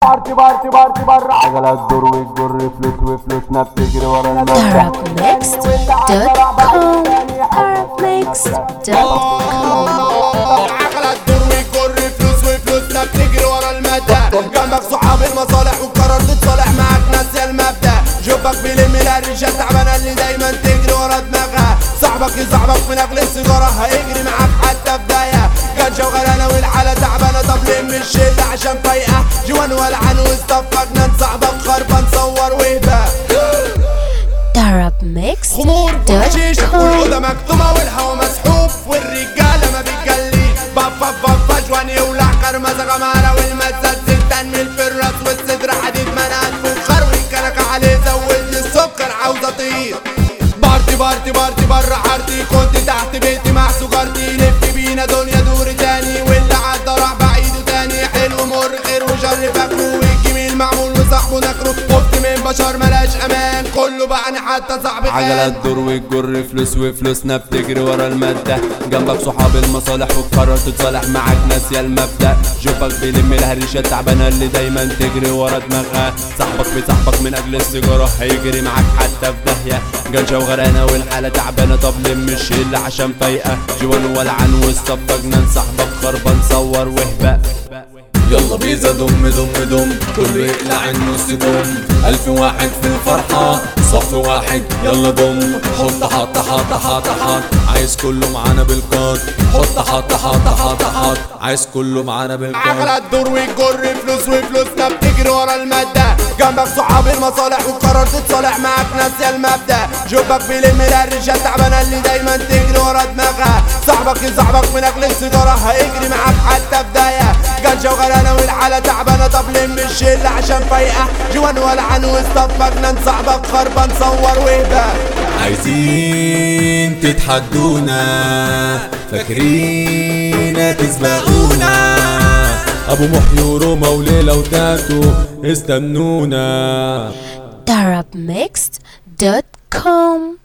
بارتي بارتي بارتي بره عجلة تدور وتجر فلوس وفلوسنا بتجري ورا المادة Arabmixed.com Arabmixed.com عقلك دور ويجر فلوس وفلوسنا بتجري ورا المادة جنبك صحاب المصالح وقررت تتصالح معاك ناس المبدأ جوبك بيلم الرجال تعبانة اللي دايما تجري ورا دماغها صاحبك يصاحبك من اجل السيجارة هيجري معاك حتى بداية كان شغلانة والحالة تعبانة طب لم الشلة عشان فايقة جوان ولعان واصطفى جنان صاحبك خربان صور وهبة خمور وحشيش Arabmixed.com والأوضة مكتومة والهوا مسحوب والرجالة ما بتجلي بفا بفا جوان يولع قرمزة غمارة والمزة زيتان من الفراس والصدر حديد منات فخار والكنكة عليه زود لي السكر عاوز اطير بارتي بارتي بارتي برا حارتي كنت تحت بيتي مع سجارتي لف بينا دنيا دور تاني واللي عدى راح بعيده تاني حلو مر خير وشر فاكره والجميل معمول وصاحبه نكره خفت من بشر ملاش امان كله باعني حتى صاحبي عجلة خان تدور وتجر فلوس وفلوسنا بتجري ورا المادة جنبك صحاب المصالح وقرر تتصالح معاك ناس يا المبدأ جوبك بيلم الهريشة التعبانة اللي دايما تجري ورا دماغها صاحبك بصاحبك من أجل السيجارة هيجري معاك حتى في داهية جنشة وغرقانة والحالة تعبانة طب لم الشلة عشان فايقة جوان ولعان واصطفى جنان صاحبك خربان صور وهبة يلا بيزا دم دم دم كله يقلع النص دم ألف واحد في الفرحة صف واحد يلا دم حط حط حط حط حط عايز كله معانا بالكات حط حط حط حط حط عايز كله معانا بالكات عقلة تدور وتجر فلوس وفلوسنا بتجري ورا المادة جنبك صحاب المصالح وقررت تتصالح معاك ناس يا المبدأ جوبك بيلم الرجال تعبانة اللي دايما تجري ورا دماغها صاحبك يصاحبك من اجل السيجارة هيجري معاك حتى بداية جنشة وغلانة والحالة تعبانة طب لم الشلة عشان فايقة جوان ولعان واصطفى جنان صاحبك خربان صور وهبة عايزين تتحدونا فاكرين تسبقونا ابو محي وروما وليلى وتاتو استنونا Arabmixed.com